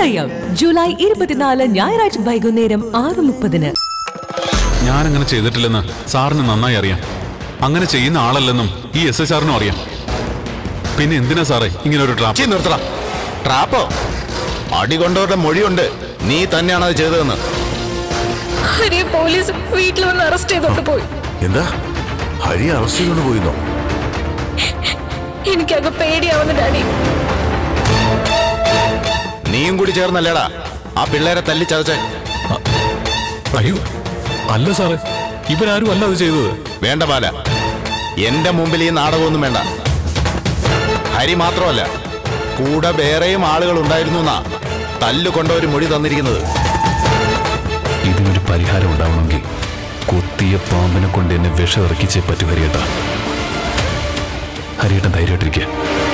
നിർണയം ജൂലൈ ഇരുപത്തിനാല് ഞായറാഴ്ച വൈകുന്നേരം ആറ് മുപ്പതിന് ഞാനങ്ങനെ ചെയ്തിട്ടില്ലെന്ന് സാറിന് നന്നായി അറിയാം അങ്ങനെ ചെയ്യുന്ന ആളല്ലെന്നും ഈ എസ് എസ് ആറിനും അറിയാം പിന്നെ എന്തിനാ സാറേ ഇങ്ങനെ ഒരു ട്രാപ്പ് ചീ നിർത്തട ട്രാപ്പോ അടി കൊണ്ടവരുടെ മൊഴിയുണ്ട് നീ തന്നെയാണ് അത് ചെയ്തതെന്ന് ഹരിയെ പോലീസ് വീട്ടിൽ വന്ന് അറസ്റ്റ് ചെയ്തോണ്ട് പോയി എന്താ ഹരി അറസ്റ്റ് ചെയ്തുകൊണ്ട് പോയിന്നോ എനിക്കങ്ങ് പേടിയാവുന്നു ഡാഡി നീയും കൂടി ചേർന്നല്ലേടാ ആ പിള്ളേരെ തല്ലി ചതച്ചേ അയ്യോ അല്ല സാറേ ഇവരാരും അല്ല അത് ചെയ്തത് വേണ്ട ബാല എന്റെ മുമ്പിൽ ഈ നാടകമൊന്നും വേണ്ട ഹരി മാത്രമല്ല കൂടെ വേറെയും ആളുകൾ ഉണ്ടായിരുന്നു എന്നാ തല്ലുകൊണ്ടവര് മൊഴി തന്നിരിക്കുന്നത് ഇതിനൊരു പരിഹാരം ഉണ്ടാവണമെങ്കിൽ കൊത്തിയ പാമ്പിനെ കൊണ്ട് എന്നെ വിഷം ഇറക്കിച്ചേ പറ്റൂ ഹരിയേട്ടാ ഹരിയേട്ടൻ ധൈര്യമായിട്ടിരിക്കുക